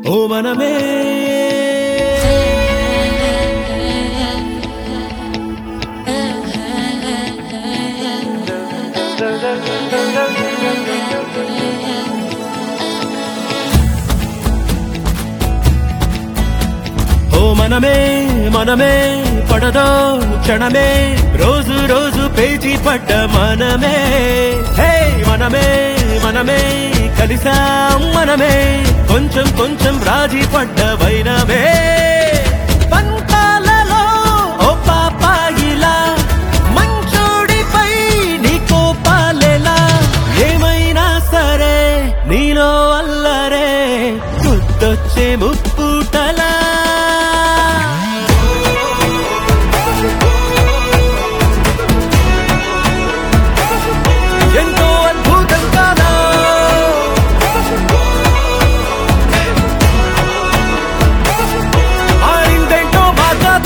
ఓ మనమే ఓ మనమే మనమే పడదో క్షణమే రోజు రోజు పేచి పడ్డ మనమే హే మనమే మనమే కలిసాం మనమే కొంచెం కొంచెం రాజీ పడ్డ వైనమే పంతాలలో ఓ పాపాయిలా మంచోడిపై నీ కోపాలెలా ఏమైనా సరే నీలో అల్లరే గుర్తొచ్చే ముప్పుటలా ఎంతో అద్భుతం కాదా మారిందేంటో మా కథ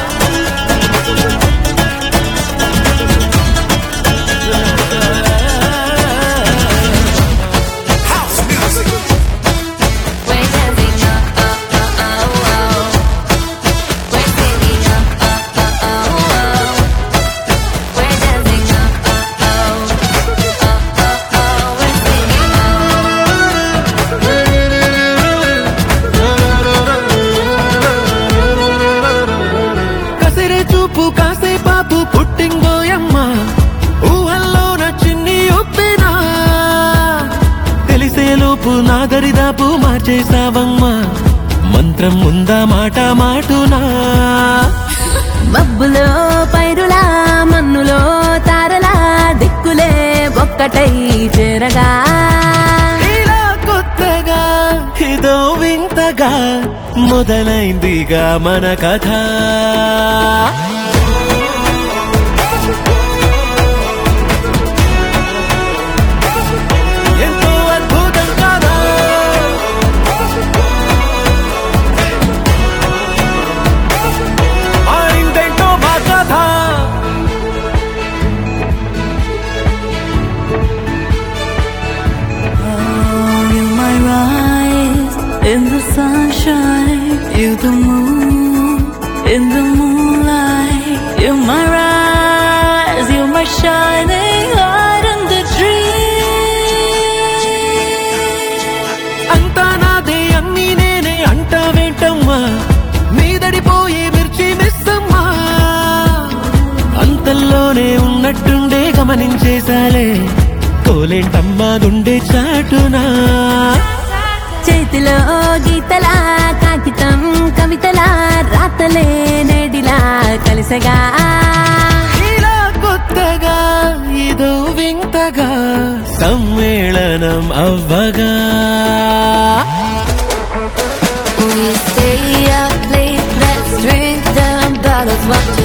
We're dancing up, up, up, oh, oh. We're singing up, up, up, oh, oh. We're dancing up, up, oh. Up, up, oh. We're singing కసిరే చూపు కాసే పాపు పుట్టింగోయమ్మ ఊహల్లోన చిన్ని ఒప్పినా తెలిసే లోపు నా దరిదాపు మార్చేసావమ్మా మంత్రం ఉందా మాట మాటునా మబ్బులో పైరులా మన్నులో తారలా దిక్కులే ఒక్కటై చేరగా ఇలా కొత్తగా ఇదో వింతగా మొదలైందిగా మన కథ ఎంతో అద్భుతం కాదా మారిందేంటో మా కథ Oh, you're my rise in the sunshine. You're the moon in the moonlight. You're my rise, you're my shining light in the dream. అంతా నాదే అన్ని నేనే అంటావేంటమ్మా మీదడిపోయి మిర్చి మిస్సమ్మా అంతల్లోనే ఉన్నట్టుండే గమనించేశాలే కోలేంటమ్మా గుండె చాటునా చేతిలో గీతలా కాగితం కవితలా రాతలే నేడిలా కలిసగా ఇలా కొత్తగా ఇదో వింతగా సమ్మేళనం అవ్వగా We stay up late, let's drink the bottles, watch